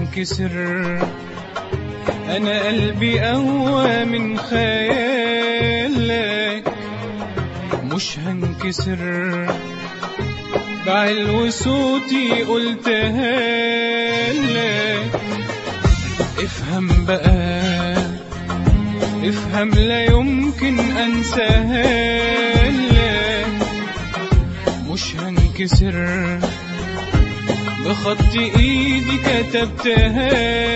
هنكسر انا قلبي اقوى من خيالك مش هنكسر بعلو صوتي قلتها لك افهم بقى افهم لا يمكن انساها لك مش هنكسر بخط ايدي كتبتها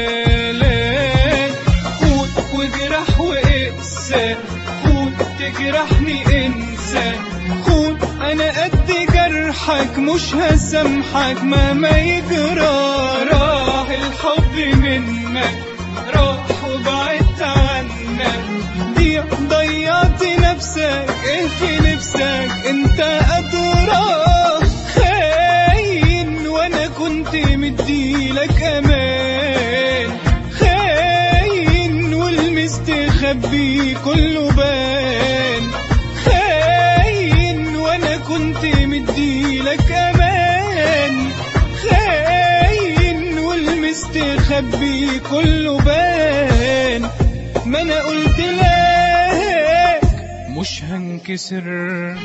لك خد واجرح واقسى خد تجرحني انسى خد انا قد جرحك مش هسامحك مهما يجرى راح الحب منك راح وبعدت عنك دي ضيعت نفسك ايه في نفسك انت ادرى خاين وانا كنت مديلك امان خاين والمستخبي كله بان خاين وانا كنت مديلك امان خاين والمستخبي كله بان ما انا قلت لك مش هنكسر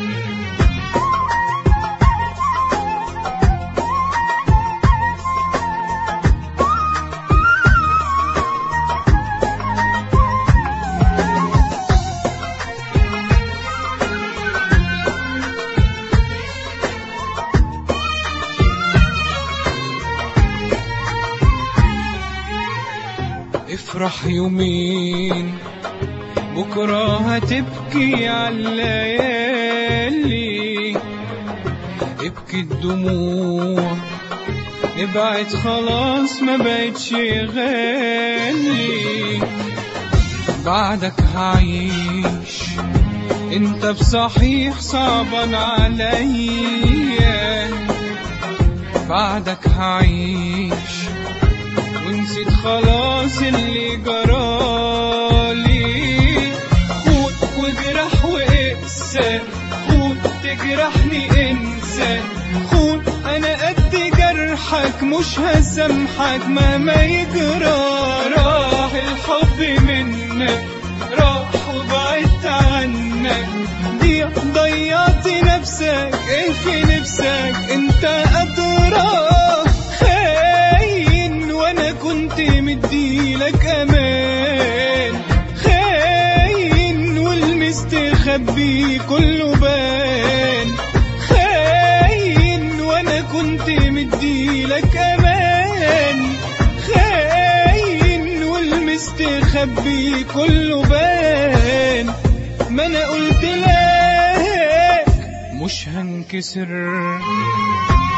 افرح يومين بكرة هتبكي عالليالي ابكي الدموع ابعد خلاص ما بقتش غالي بعدك هعيش انت بصحيح صعبا عليا بعدك هعيش ونسيت خلاص اللي جرالي خد واجرح واقسى خد تجرحني انسى خد انا قد جرحك مش هسامحك مهما يجرى راح الحب منك راح وبعدت عنك دي ضيعت نفسك ايه في نفسك انت ادرى خاين وانا كنت مديلك امان خاين والمستخبي كله بان خاين وانا كنت مديلك امان خاين والمستخبي كله بان ما انا قلت لك مش هنكسر